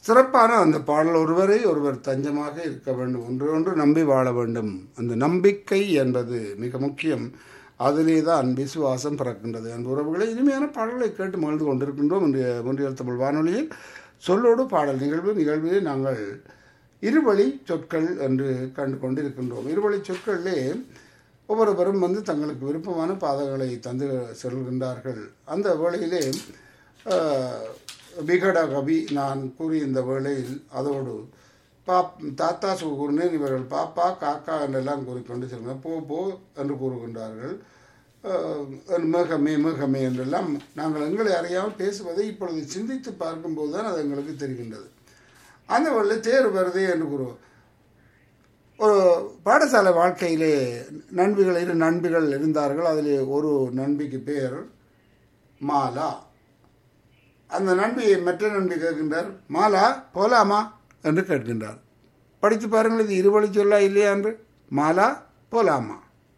சிறப்பான அந்த பாடல் ஒருவரை ஒருவர் தஞ்சமாக இருக்க வேண்டும் ஒன்று ஒன்று நம்பி வாழ வேண்டும் அந்த நம்பிக்கை என்பது மிக முக்கியம் அதிலே தான் விசுவாசம் பிறக்கின்றது அந்த உறவுகளை இனிமையான பாடல்களை கேட்டு மகிழ்ந்து கொண்டிருக்கின்றோம் இன்றைய முன்றியல் தமிழ் வானொலியில் சொல்லோடு பாடல் நிகழ்வு நிகழ்விலே நாங்கள் இருவழி சொற்கள் என்று கண்டு கொண்டிருக்கின்றோம் இருவழி சொற்களிலே ஒவ்வொருவரும் வந்து தங்களுக்கு விருப்பமான பாதங்களை தந்து செல்கின்றார்கள் அந்த வேளையிலே ஆஹ், விகட கவி நான் கூறிய இந்த வேளையில் அதோடு பாப் தாத்தா சுகுர்னேன் இவர்கள் பாப்பா காக்கா என்றெல்லாம் கூறிக்கொண்டு செல்கிறார் போ போ என்று கூறுகின்றார்கள் ஆஹ், மேகமே மேகமே என்றெல்லாம் நாங்கள் எங்களை அறியாமல் பேசுவதை இப்பொழுது சிந்தித்து பார்க்கும்போது தான் அது எங்களுக்கு தெரிகின்றது அந்த வழியில் தேர் வருதே என்று கூறுவோம் ஒரு பாடசாலை வாழ்க்கையிலே நண்பிகள் இரு நண்பிகள் இருந்தார்கள் அதில் ஒரு நண்பிக்கு பேர் மாலா அந்த நண்பியை மற்ற நண்பி கேட்கின்றார் மாலா போலாமா என்று கேட்கின்றார் படித்து பாருங்கள் இது இருவழி சொல்லா இல்லையா என்று மாலா போலாமா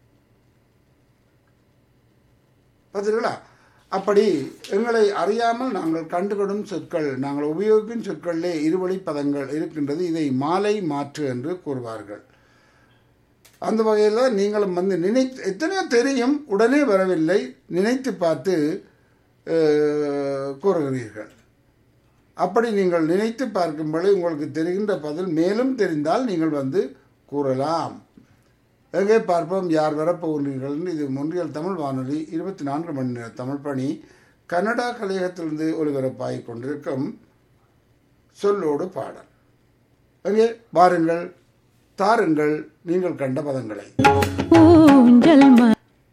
பார்த்தீர்களா அப்படி எங்களை அறியாமல் நாங்கள் கண்டுகொடும் சொற்கள் நாங்கள் உபயோகிக்கும் சொற்களிலே இருவழி பதங்கள் இருக்கின்றது இதை மாலை மாற்று என்று கூறுவார்கள் அந்த வகையில் நீங்களும் வந்து நினை எத்தனையோ தெரியும் உடனே வரவில்லை நினைத்து பார்த்து அஹ், கூறுகிறீர்கள் அப்படி நீங்கள் நினைத்து பார்க்கும்போது உங்களுக்கு தெரிகின்ற பதில் மேலும் தெரிந்தால் நீங்கள் வந்து கூறலாம் எங்கே பார்ப்போம் யார் வரப்போகிறீர்கள் இது முன்றியல் தமிழ் வானொலி இருபத்தி நான்கு மணி நேர தமிழ் பணி கன்னடா கலையகத்திலிருந்து ஒளிபரப்பாகிக் கொண்டிருக்கும் சொல்லோடு பாடல் எங்கே வாருங்கள் தாருங்கள் நீங்கள் கண்ட பதங்களை ஊஞ்சல் ம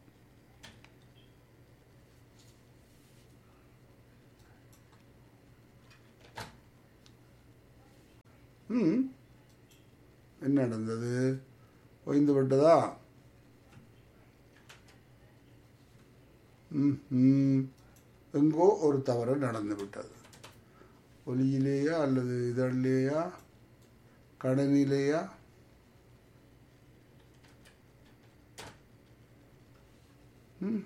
ம் என்ன நடந்தது ஓய்ந்து விட்டதா ம் ம் எங்கோ ஒரு தவறு நடந்து விட்டது ஒலியிலேயா அல்லது இதழிலேயா கடனிலேயா ம்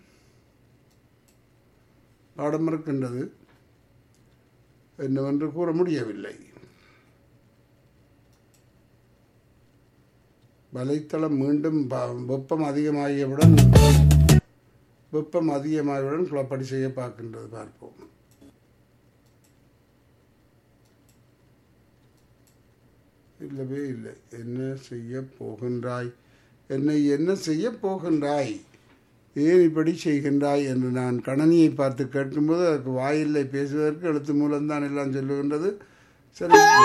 பாடம் இருக்கின்றது என்னவென்று கூற முடியவில்லை வலைத்தளம் மீண்டும் ப- வெப்பம் அதிகமாகியவுடன் வெப்பம் அதிகமாகியவுடன் குளப்படி செய்ய பார்க்கின்றது பார்ப்போம் இல்லவே இல்லை என்ன செய்ய போகின்றாய் என்னை என்ன செய்ய போகின்றாய் ஏன் இப்படி செய்கின்றாய் என்று நான் கணனியை பார்த்து கேட்கும்போது அதற்கு வாயில்லை பேசுவதற்கு எழுத்து மூலம்தான் எல்லாம் சொல்லுகின்றது சரி